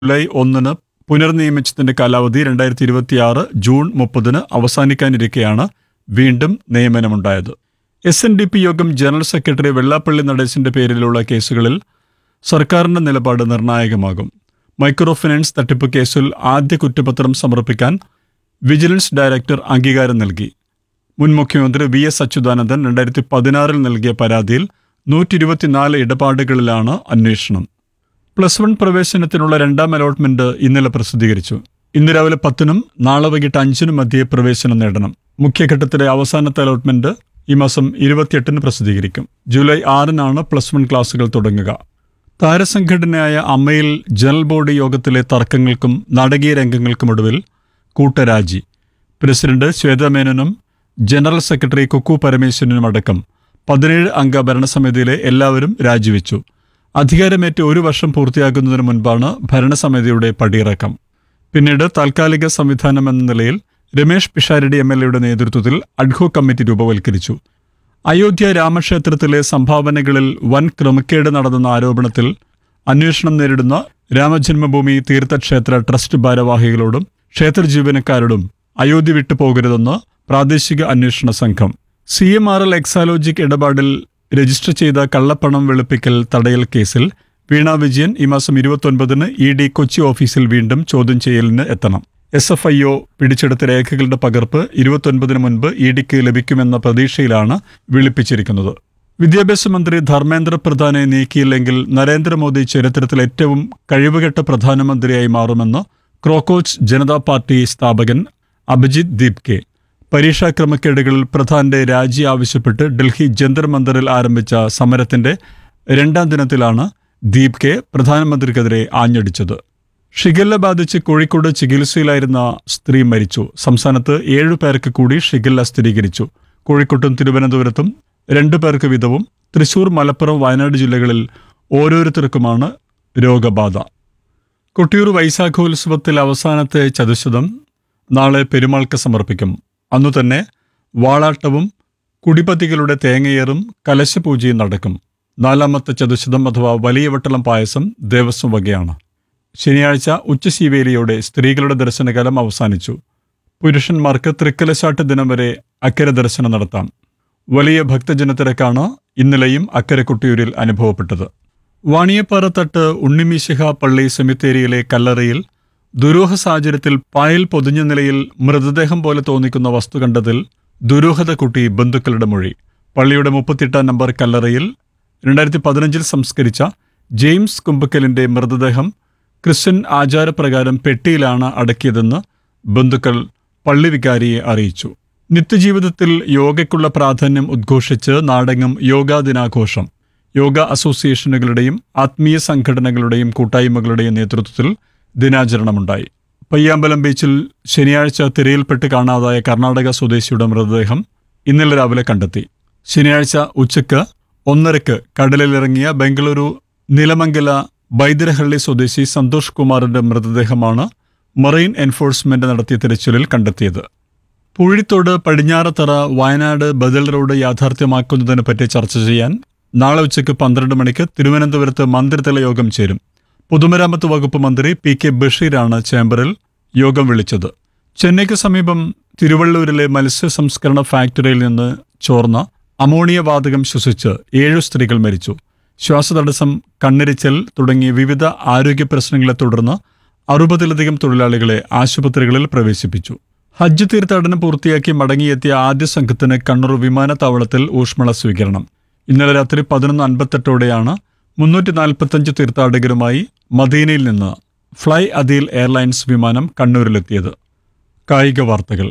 July ഒന്നിന് പുനർനിയമിച്ചതിന്റെ കാലാവധി രണ്ടായിരത്തി ഇരുപത്തിയാറ് ജൂൺ മുപ്പതിന് അവസാനിക്കാനിരിക്കെയാണ് വീണ്ടും നിയമനമുണ്ടായത് എസ് എൻ ഡി പി യോഗം ജനറൽ സെക്രട്ടറി വെള്ളാപ്പള്ളി നടേശന്റെ പേരിലുള്ള കേസുകളിൽ സർക്കാരിന്റെ നിലപാട് നിർണായകമാകും മൈക്രോ ഫിനാൻസ് തട്ടിപ്പ് കേസിൽ ആദ്യ കുറ്റപത്രം സമർപ്പിക്കാൻ വിജിലൻസ് ഡയറക്ടർ അംഗീകാരം നൽകി മുൻ മുഖ്യമന്ത്രി വി എസ് അച്യുതാനന്ദൻ രണ്ടായിരത്തി പതിനാറിൽ നൽകിയ പരാതിയിൽ നൂറ്റി ഇരുപത്തിനാല് ഇടപാടുകളിലാണ് അന്വേഷണം പ്ലസ് വൺ പ്രവേശനത്തിനുള്ള രണ്ടാം അലോട്ട്മെന്റ് ഇന്നലെ പ്രസിദ്ധീകരിച്ചു ഇന്ന് രാവിലെ പത്തിനും നാളെ വൈകിട്ട് അഞ്ചിനും മധ്യേ പ്രവേശനം നേടണം മുഖ്യഘട്ടത്തിലെ അവസാനത്തെ അലോട്ട്മെന്റ് ഈ മാസം ഇരുപത്തിയെട്ടിന് പ്രസിദ്ധീകരിക്കും ജൂലൈ ആറിനാണ് പ്ലസ് വൺ ക്ലാസുകൾ തുടങ്ങുക താരസംഘടനയായ അമ്മയിൽ ജനറൽ ബോഡി യോഗത്തിലെ തർക്കങ്ങൾക്കും നാടകീയ രംഗങ്ങൾക്കുമൊടുവിൽ കൂട്ടരാജി പ്രസിഡന്റ് ശ്വേതാ മേനോനും ജനറൽ സെക്രട്ടറി കുക്കു പരമേശ്വരനും അടക്കം പതിനേഴ് അംഗ ഭരണസമിതിയിലെ എല്ലാവരും രാജിവെച്ചു അധികാരമേറ്റ് ഒരു വർഷം പൂർത്തിയാകുന്നതിന് മുൻപാണ് ഭരണസമിതിയുടെ പടിയിറക്കം പിന്നീട് താൽക്കാലിക സംവിധാനം എന്ന നിലയിൽ രമേഷ് പിഷാരടി എം എൽ എയുടെ നേതൃത്വത്തിൽ അഡ്ഹോ കമ്മിറ്റി രൂപവൽക്കരിച്ചു അയോധ്യ രാമക്ഷേത്രത്തിലെ സംഭാവനകളിൽ വൻ ക്രമക്കേട് നടന്നെന്ന ആരോപണത്തിൽ അന്വേഷണം നേരിടുന്ന രാമജന്മഭൂമി തീർത്ഥക്ഷേത്ര ട്രസ്റ്റ് ഭാരവാഹികളോടും ക്ഷേത്ര ജീവനക്കാരോടും അയോധ്യ വിട്ടു പോകരുതെന്ന് പ്രാദേശിക അന്വേഷണ സംഘം C M R L Exalogic ഇടപാടിൽ രജിസ്റ്റർ ചെയ്ത കള്ളപ്പണം വെളുപ്പിക്കൽ തടയൽ കേസിൽ വീണ വിജയൻ ഈ മാസം ഇരുപത്തൊൻപതിന് ഇ ഡി കൊച്ചി ഓഫീസിൽ വീണ്ടും ചോദ്യം ചെയ്യലിന് എത്തണം എസ് എഫ് ഐ ഒ പിടിച്ചെടുത്ത രേഖകളുടെ പകർപ്പ് ഇരുപത്തൊൻപതിന് മുൻപ് ഇ ഡിക്ക് ലഭിക്കുമെന്ന പ്രതീക്ഷയിലാണ് വിളിപ്പിച്ചിരിക്കുന്നത് വിദ്യാഭ്യാസ മന്ത്രി ധർമ്മേന്ദ്ര പ്രധാനെ നീക്കിയില്ലെങ്കിൽ നരേന്ദ്രമോദി ചരിത്രത്തിൽ ഏറ്റവും കഴിവുകെട്ട പ്രധാനമന്ത്രിയായി മാറുമെന്ന് ക്രോക്കോച്ച് ജനതാ പാർട്ടി സ്ഥാപകൻ അഭിജിത് ദീപ് കെ പരീക്ഷാ ക്രമക്കേടുകളിൽ പ്രധാന്റെ രാജി ആവശ്യപ്പെട്ട് ഡൽഹി ജന്തർ മന്ദറിൽ ആരംഭിച്ച സമരത്തിന്റെ രണ്ടാം ദിനത്തിലാണ് ദീപ് കെ പ്രധാനമന്ത്രിക്കെതിരെ ആഞ്ഞടിച്ചത് ഷിഗല്ല ബാധിച്ച് കോഴിക്കോട് ചികിത്സയിലായിരുന്ന സ്ത്രീ മരിച്ചു സംസ്ഥാനത്ത് ഏഴു പേർക്ക് കൂടി ഷിഗല്ല സ്ഥിരീകരിച്ചു കോഴിക്കോട്ടും തിരുവനന്തപുരത്തും രണ്ടു പേർക്ക് വീതവും തൃശൂർ മലപ്പുറം വയനാട് ജില്ലകളിൽ ഓരോരുത്തർക്കുമാണ് രോഗബാധ കൊട്ടിയൂർ വൈശാഖോത്സവത്തിൽ അവസാനത്തെ ചതുശതം നാളെ പെരുമാൾക്ക് സമർപ്പിക്കും അന്നു തന്നെ വാളാട്ടവും കുടിപതികളുടെ തേങ്ങയേറും കലശപൂജയും നടക്കും നാലാമത്തെ ചതുശതം അഥവാ വലിയ വട്ടളം പായസം ദേവസ്വം വകയാണ് ശനിയാഴ്ച ഉച്ചശീവേലിയോടെ സ്ത്രീകളുടെ ദർശനകാലം അവസാനിച്ചു പുരുഷന്മാർക്ക് തൃക്കലശാട്ട് ദിനം വരെ അക്കരെ ദർശനം നടത്താം വലിയ ഭക്തജനത്തിരക്കാണ് ഇന്നലെയും അക്കരെ കൊട്ടിയൂരിൽ അനുഭവപ്പെട്ടത് വാണിയപ്പാറ തട്ട് ഉണ്ണിമിശിഹ പള്ളി സെമിത്തേരിയിലെ കല്ലറയിൽ ദുരൂഹ സാഹചര്യത്തിൽ പായൽ പൊതിഞ്ഞ നിലയിൽ മൃതദേഹം പോലെ തോന്നിക്കുന്ന വസ്തു കണ്ടതിൽ ദുരൂഹത കൂട്ടി ബന്ധുക്കളുടെ മൊഴി പള്ളിയുടെ മുപ്പത്തിയെട്ടാം നമ്പർ കല്ലറയിൽ രണ്ടായിരത്തി പതിനഞ്ചിൽ സംസ്കരിച്ച ജെയിംസ് കുമ്പക്കലിന്റെ മൃതദേഹം ക്രിസ്ത്യൻ ആചാരപ്രകാരം പെട്ടിയിലാണ് അടക്കിയതെന്ന് ബന്ധുക്കൾ പള്ളി വികാരിയെ അറിയിച്ചു നിത്യജീവിതത്തിൽ യോഗയ്ക്കുള്ള പ്രാധാന്യം ഉദ്ഘോഷിച്ച് നാടെങ്ങും യോഗാ ദിനാഘോഷം യോഗ അസോസിയേഷനുകളുടെയും ആത്മീയ സംഘടനകളുടെയും കൂട്ടായ്മകളുടെയും നേതൃത്വത്തിൽ ദിനാചരണമുണ്ടായി പയ്യാമ്പലം ബീച്ചിൽ ശനിയാഴ്ച തിരയിൽപ്പെട്ട് കാണാതായ കർണാടക സ്വദേശിയുടെ മൃതദേഹം ഇന്നലെ രാവിലെ കണ്ടെത്തി ശനിയാഴ്ച ഉച്ചയ്ക്ക് ഒന്നരക്ക് കടലിലിറങ്ങിയ ബംഗളൂരു നിലമംഗല ബൈദരഹള്ളി സ്വദേശി സന്തോഷ് കുമാറിന്റെ മൃതദേഹമാണ് മറൈൻ എൻഫോഴ്സ്മെന്റ് നടത്തിയ തിരച്ചിലിൽ കണ്ടെത്തിയത് പൂഴിത്തോട് പടിഞ്ഞാറത്തറ വയനാട് ബദൽ റോഡ് യാഥാർത്ഥ്യമാക്കുന്നതിനെ പറ്റി ചർച്ച ചെയ്യാൻ നാളെ ഉച്ചയ്ക്ക് പന്ത്രണ്ട് മണിക്ക് തിരുവനന്തപുരത്ത് മന്ത്രിതല യോഗം ചേരും പൊതുമരാമത്ത് വകുപ്പ് മന്ത്രി പി കെ ബഷീറാണ് ചേംബറിൽ യോഗം വിളിച്ചത് ചെന്നൈക്ക് സമീപം തിരുവള്ളൂരിലെ മത്സ്യ സംസ്കരണ ഫാക്ടറിയിൽ നിന്ന് ചോർന്ന അമോണിയ വാതകം ശ്വസിച്ച് ഏഴു സ്ത്രീകൾ മരിച്ചു ശ്വാസതടസ്സം കണ്ണിരിച്ചൽ തുടങ്ങിയ വിവിധ ആരോഗ്യ പ്രശ്നങ്ങളെ തുടർന്ന് അറുപതിലധികം തൊഴിലാളികളെ ആശുപത്രികളിൽ പ്രവേശിപ്പിച്ചു ഹജ്ജ് തീർത്ഥാടനം പൂർത്തിയാക്കി മടങ്ങിയെത്തിയ ആദ്യ സംഘത്തിന് കണ്ണൂർ വിമാനത്താവളത്തിൽ ഊഷ്മള സ്വീകരണം ഇന്നലെ രാത്രി പതിനൊന്ന് അൻപത്തെട്ടോടെയാണ് മുന്നൂറ്റി നാൽപ്പത്തഞ്ച് തീർത്ഥാടകരുമായി മദീനയിൽ നിന്ന് ഫ്ലൈ അദീൽ എയർലൈൻസ് വിമാനം കണ്ണൂരിലെത്തിയത് കായിക വാർത്തകൾ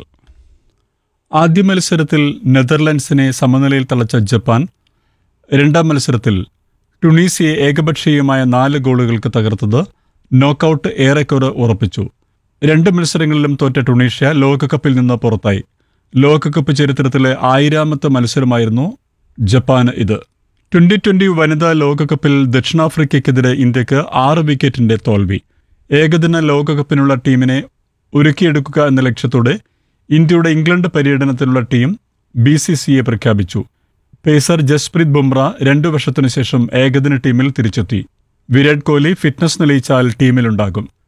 ആദ്യ മത്സരത്തിൽ നെതർലൻഡ്സിനെ സമനിലയിൽ തളച്ച ജപ്പാൻ രണ്ടാം മത്സരത്തിൽ ടുണീസിയെ ഏകപക്ഷീയമായ നാല് ഗോളുകൾക്ക് തകർത്തത് നോക്കൌട്ട് ഏറെക്കുറെ ഉറപ്പിച്ചു രണ്ട് മത്സരങ്ങളിലും തോറ്റ ടുണീഷ്യ ലോകകപ്പിൽ നിന്ന് പുറത്തായി ലോകകപ്പ് ചരിത്രത്തിലെ ആയിരാമത്തെ മത്സരമായിരുന്നു ജപ്പാന് ഇത് ട്വന്റി ട്വന്റി വനിതാ ലോകകപ്പിൽ ദക്ഷിണാഫ്രിക്കയ്ക്കെതിരെ ഇന്ത്യക്ക് ആറ് വിക്കറ്റിന്റെ തോൽവി ഏകദിന ലോകകപ്പിനുള്ള ടീമിനെ ഒരുക്കിയെടുക്കുക എന്ന ലക്ഷ്യത്തോടെ ഇന്ത്യയുടെ ഇംഗ്ലണ്ട് പര്യടനത്തിനുള്ള ടീം ബി സി സിയെ പ്രഖ്യാപിച്ചു പേസർ ജസ്പ്രീത് ബുംറ രണ്ടു വർഷത്തിനു ശേഷം ഏകദിന ടീമിൽ തിരിച്ചെത്തി വിരാട് കോഹ്ലി ഫിറ്റ്നസ് തെളിയിച്ചാൽ ടീമിലുണ്ടാകും